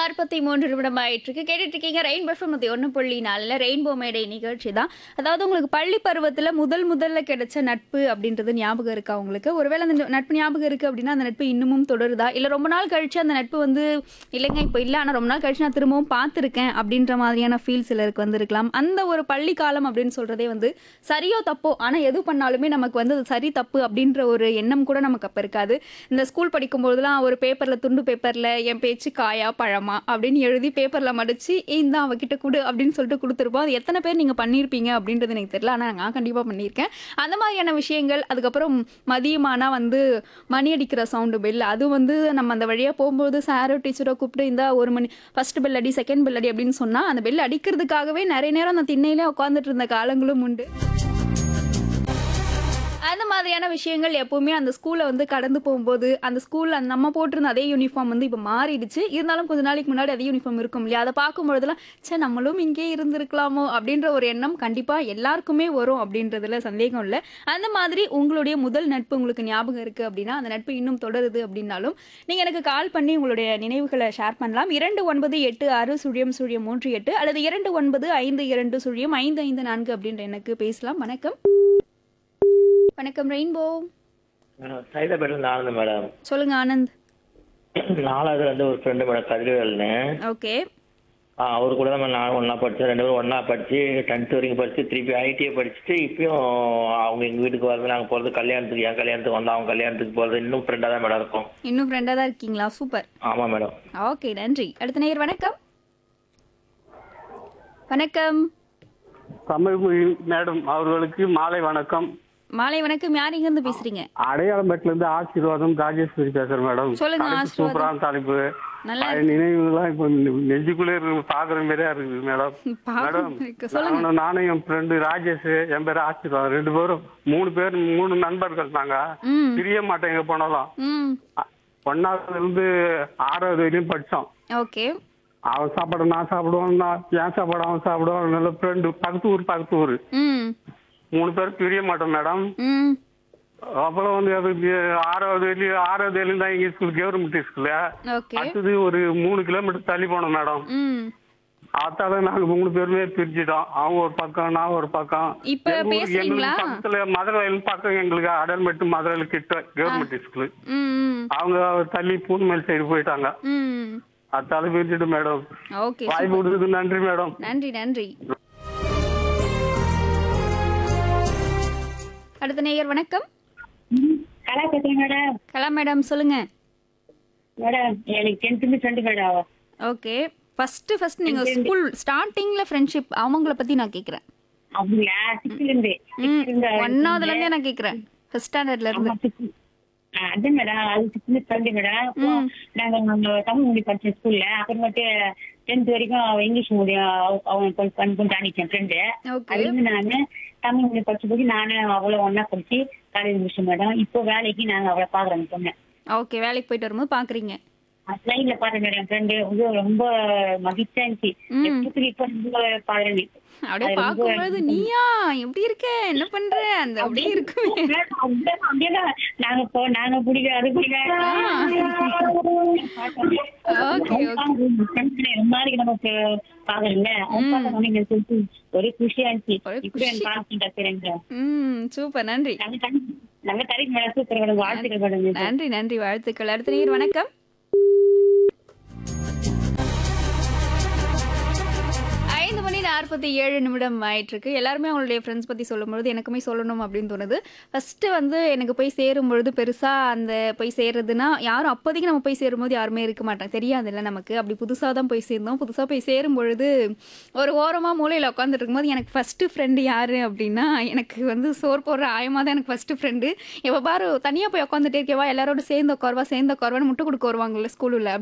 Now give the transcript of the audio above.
நாற்பத்தி மூன்று நிமிடம் ஆயிட்டு இருக்கு கேட்டுட்டு இருக்கீங்க ரெயின்போ எஃப்எம் நூற்றி ஒன்று புள்ளி நாலில் ரெயின்போ மேடை நிகழ்ச்சி தான் அதாவது உங்களுக்கு பள்ளி பருவத்தில் முதல் முதல்ல கிடைச்ச நட்பு அப்படின்றது ஞாபகம் இருக்கா உங்களுக்கு ஒருவேளை அந்த நட்பு ஞாபகம் இருக்கு அப்படின்னா அந்த நட்பு இன்னமும் தொடருதா இல்லை ரொம்ப நாள் கழிச்சு அந்த நட்பு வந்து இல்லைங்க இப்போ இல்லை ஆனால் ரொம்ப நாள் கழிச்சு நான் திரும்பவும் பார்த்துருக்கேன் அப்படின்ற மாதிரியான ஃபீல் சிலருக்கு வந்திருக்கலாம் அந்த ஒரு பள்ளி காலம் அப்படின்னு சொல்றதே வந்து சரியோ தப்போ ஆனால் எது பண்ணாலுமே நமக்கு வந்து அது சரி தப்பு அப்படின்ற ஒரு எண்ணம் கூட நமக்கு அப்போ இருக்காது இந்த ஸ்கூல் படிக்கும்போதெல்லாம் ஒரு பேப்பரில் துண்டு பேப்பரில் என் பேச்சு காயா பழமா அப்படின்னு எழுதி பேப்பரில் மடிச்சு இந்த அவகிட்ட கொடு அப்படின்னு சொல்லிட்டு கொடுத்துருப்போம் அது எத்தனை பேர் நீங்கள் பண்ணியிருப்பீங்க அப்படின்றது எனக்கு தெரியல ஆனால் நான் கண்டிப்பாக பண்ணியிருக்கேன் அந்த மாதிரியான விஷயங்கள் அதுக்கப்புறம் மதியமானா வந்து மணி அடிக்கிற சவுண்டு பெல் அது வந்து நம்ம அந்த வழியாக போகும்போது சாரோ டீச்சரோ கூப்பிட்டு இந்த ஒரு மணி ஃபர்ஸ்ட் பெல் அடி செகண்ட் பெல் அடி அப்படின்னு சொன்னால் அந்த பெல் அடிக்கிறதுக்காகவே நிறைய நேரம் அந்த திண்ணையிலே உட்காந்துட்டு இருந்த காலங்களும் உண்டு அந்த மாதிரியான விஷயங்கள் எப்பவுமே அந்த ஸ்கூலை வந்து கடந்து போகும்போது அந்த ஸ்கூல்ல நம்ம போட்டிருந்த அதே யூனிஃபார்ம் வந்து இப்போ மாறிடுச்சு இருந்தாலும் கொஞ்ச நாளைக்கு முன்னாடி அதே யூனிஃபார்ம் இருக்கும் இல்லையா அதை பார்க்கும்பொழுதுலாம் சே நம்மளும் இங்கே இருந்திருக்கலாமோ அப்படின்ற ஒரு எண்ணம் கண்டிப்பாக எல்லாருக்குமே வரும் அப்படின்றதுல சந்தேகம் இல்லை அந்த மாதிரி உங்களுடைய முதல் நட்பு உங்களுக்கு ஞாபகம் இருக்குது அப்படின்னா அந்த நட்பு இன்னும் தொடருது அப்படின்னாலும் நீங்கள் எனக்கு கால் பண்ணி உங்களுடைய நினைவுகளை ஷேர் பண்ணலாம் இரண்டு ஒன்பது எட்டு ஆறு சுழியம் சுழியம் மூன்று எட்டு அல்லது இரண்டு ஒன்பது ஐந்து இரண்டு சுழியம் ஐந்து ஐந்து நான்கு அப்படின்ற எனக்கு பேசலாம் வணக்கம் வணக்கம் ரெயின்போ சைதாபேட்டில் இருந்து ஆனந்த் மேடம் சொல்லுங்க ஆனந்த் நாலாவது வந்து ஒரு ஃப்ரெண்டு மேடம் கதிரவேல்னு ஓகே ஆ, அவர் கூட தான் நான் ஒன்றா படித்தோம் ரெண்டு பேரும் ஒன்றா படித்து டென்த் வரைக்கும் படித்து திருப்பி ஐடிஐ படிச்சுட்டு இப்பயும் அவங்க எங்கள் வீட்டுக்கு வரது நாங்கள் போகிறது கல்யாணத்துக்கு என் கல்யாணத்துக்கு வந்தால் அவங்க கல்யாணத்துக்கு போகிறது இன்னும் ஃப்ரெண்டாக தான் மேடம் இருக்கும் இன்னும் ஃப்ரெண்டாக தான் இருக்கீங்களா சூப்பர் ஆமாம் மேடம் ஓகே நன்றி அடுத்த நேயர் வணக்கம் வணக்கம் தமிழ்மொழி மேடம் அவர்களுக்கு மாலை வணக்கம் மாலை வணக்கம் யார் இருந்து பேசுறீங்க அடையாளம்பேட்டில இருந்து ஆசீர்வாதம் ராஜேஸ்வரி பேசுறேன் மேடம் சொல்லுங்க, தலைப்பு ஆசீர்வாதம். சூப்பரான தலைப்பு நல்லா பழைய நினைவுகள்லாம் இப்போ நெஞ்சுக்குள்ளே இருக்கு பாக்குற மாதிரியா இருக்குது மேடம் பாவம் மேடம் இருக்கு. சொல்லுங்க நானும் நானும் என் ஃப்ரெண்டு ராஜேஷ் என் பேர் ஆசீர்வாதம் ரெண்டு பேரும் மூணு பேர் மூணு நண்பர்கள் நாங்க ம் பிரிய மாட்டோம் எங்க போனாலும் ம் அ- ஒண்ணாவதுல இருந்து ஆறாவது வரையும் படிச்சோம் ஓகே அவன் சாப்பாடு நான் சாப்பிடுவான் நான் என் சாப்பாடு அவன் சாப்பிடுவான் நல்ல ஃப்ரெண்டு பக்கத்து ஊர் பக்கத்து ஊர் ம் மூணு பேர் பிரிய மாட்டோம் மேடம் ம் அப்புறம் வந்து அது ஆறாவது வெளியே ஆறாவது வெளியும் தான் எங்க ஸ்கூல் கவர்மெண்ட் ஸ்கூல்ல ஓகே அடுத்தது ஒரு மூணு கிலோமீட்டர் தள்ளி போனோம் மேடம் ம் அதால நாங்க மூணு பேருமே பிரிஞ்சிட்டோம் அவங்க ஒரு பக்கம் நான் ஒரு பக்கம் இப்ப எங்க ஊருக்கு பேசுறீங்களா? எங்களுக்கு பக்கத்துல மதுரையில் பக்கம் எங்களுக்கு அடல்மெட்டு மதுரையில் கிட்ட கவர்மெண்ட் ஸ்கூல் ம் ம் அவங்க தள்ளி பூன்மேல் சைடு போயிட்டாங்க ம் அதால பிரிஞ்சிட்டு மேடம் ஓகே வாய்ப்பு கொடுத்ததுக்கு நன்றி மேடம் நன்றி நன்றி அடுத்த நேயர் வணக்கம் கலா பேசுறேன் மேடம் கலா மேடம் சொல்லுங்க மேடம் எனக்கு டென்த்துமே friend madam okay first first நீங்க ஸ்கூல் ஸ்டார்டிங்ல ஃப்ரெண்ட்ஷிப் அவங்கள பத்தி நான் கேக்குறேன் அப்படிங்களா சிக்ஸ்த்ல இருந்து ம் ஒன்னாவதுல இருந்தே நான் கேக்குறேன் ஃபர்ஸ்ட் ஸ்டாண்டர்ட்ல இருந்து அது மேடம் அது சிக்ஸ்த் ஃப்ரெண்டு மேடம் அப்போ நாங்க நம்ம தமிழ் மொழி படிச்ச ஸ்கூல்ல அப்புறமேட்டு டென்த் வரைக்கும் அவ இங்கிலீஷ் மீடியம் அவன் கொஞ்சம் கொஞ்சம் தாண்டிச்சேன் ஃப்ரெண்டு ஓகே அது வந்து நானு தமிழ் மொழி படிச்ச போது நானு அவளும் ஒன்னா படிச்சு காலேஜ் முடிச்சோம் மேடம் இப்போ வேலைக்கு நாங்க அவளை பாக்குறோம் பொண்ணு ஓகே வேலைக்கு போயிட்டு வரும்போது பாக்குறீங்க லைன்ல பாத்தேன் மேடம் ஃப்ரெண்டு ரொம்ப மகிழ்ச்சியா இருந்துச்சு ம். எப்பத்துக்கு இப்ப ரொம்ப பாக்குறேன் அப்படியே அது ரொம்ப பார்க்கும்போது நீயா எப்படி இருக்க என்ன பண்ற அந்த அப்படியே இருக்குமே நாங்க போ நாங்க பிடிக்க அது பிடிக்க ஓகே ஓகே மாதிரி நமக்கு பாக்கல ஒரே குஷியா இருந்துச்சு ஒரே இப்படி குஷி. எனக்கு தெரியுங்க ம் சூப்பர் நன்றி நாங்க தனி- நாங்க தனி மேடம் சூப்பர் மேடம் வாழ்த்துக்கள் மேடம் நன்றி நன்றி வாழ்த்துக்கள் அடுத்த நீர் வணக்கம் ஐந்து மணி நாற்பத்தி ஏழு நிமிடம் ஆயிட்டு இருக்கு எல்லாருமே அவங்களுடைய ஃப்ரெண்ட்ஸ் பத்தி சொல்லும்பொழுது எனக்குமே சொல்லணும் அப்படின்னு தோணுது ஃபர்ஸ்ட் வந்து எனக்கு போய் சேரும் பொழுது பெருசா அந்த போய் சேர்றதுன்னா யாரும் அப்போதைக்கு நம்ம போய் சேரும்போது யாருமே இருக்க மாட்டாங்க தெரியாதுல்ல நமக்கு அப்படி புதுசாக தான் போய் சேர்ந்தோம் புதுசாக போய் சேரும் பொழுது ஒரு ஓரமாக மூலையில் உட்காந்துட்டு இருக்கும்போது எனக்கு ஃபர்ஸ்ட் ஃப்ரெண்டு யாரு அப்படின்னா எனக்கு வந்து சோறு போடுற ஆயமாக தான் எனக்கு ஃபர்ஸ்ட் ஃப்ரெண்டு எப்போ பாரு தனியாக போய் உட்காந்துட்டே இருக்கேவா எல்லாரோட சேர்ந்து உட்காருவா சேர்ந்து உட்காருவான்னு முட்டை கொடுக்க வருவாங்கல்ல ஸ்கூலில்